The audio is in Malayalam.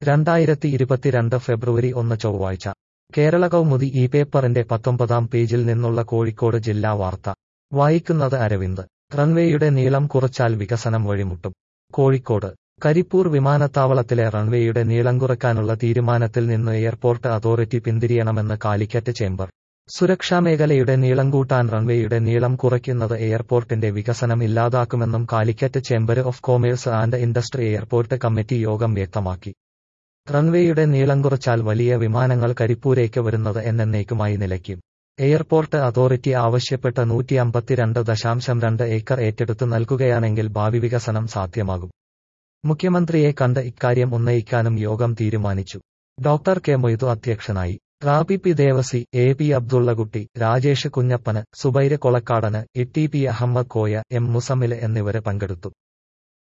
രണ്ടായിരത്തി ഇരുപത്തിരണ്ട് ഫെബ്രുവരി ഒന്ന് ചൊവ്വാഴ്ച കേരള കൗമുദി ഈ പേപ്പറിന്റെ പത്തൊമ്പതാം പേജിൽ നിന്നുള്ള കോഴിക്കോട് ജില്ലാ വാർത്ത വായിക്കുന്നത് അരവിന്ദ് റൺവേയുടെ നീളം കുറച്ചാൽ വികസനം വഴിമുട്ടും കോഴിക്കോട് കരിപ്പൂർ വിമാനത്താവളത്തിലെ റൺവേയുടെ നീളം കുറയ്ക്കാനുള്ള തീരുമാനത്തിൽ നിന്ന് എയർപോർട്ട് അതോറിറ്റി പിന്തിരിയണമെന്ന് കാലിക്കറ്റ് ചേംബർ സുരക്ഷാ മേഖലയുടെ നീളം കൂട്ടാൻ റൺവേയുടെ നീളം കുറയ്ക്കുന്നത് എയർപോർട്ടിന്റെ വികസനം ഇല്ലാതാക്കുമെന്നും Calicut chamber of commerce and industry airport committee യോഗം വ്യക്തമാക്കി റൺവേയുടെ നീളം കുറച്ചാൽ വലിയ വിമാനങ്ങൾ കരിപ്പൂരേക്ക് വരുന്നത് എന്നേക്കുമായി നിലയ്ക്കും എയർപോർട്ട് അതോറിറ്റി ആവശ്യപ്പെട്ട നൂറ്റി അമ്പത്തിരണ്ട് ദശാംശം രണ്ട് ഏക്കർ ഏറ്റെടുത്ത് നൽകുകയാണെങ്കിൽ ഭാവി വികസനം സാധ്യമാകും മുഖ്യമന്ത്രിയെ കണ്ട് ഇക്കാര്യം ഉന്നയിക്കാനും യോഗം തീരുമാനിച്ചു ഡോക്ടർ കെ മൊയ്തു അധ്യക്ഷനായി Rabi P Devasi A P Abdullakutty Rajesh Kunjappan Zubair Kolakkadan E T P Ahammed Koya M Muzammil എന്നിവര് പങ്കെടുത്തു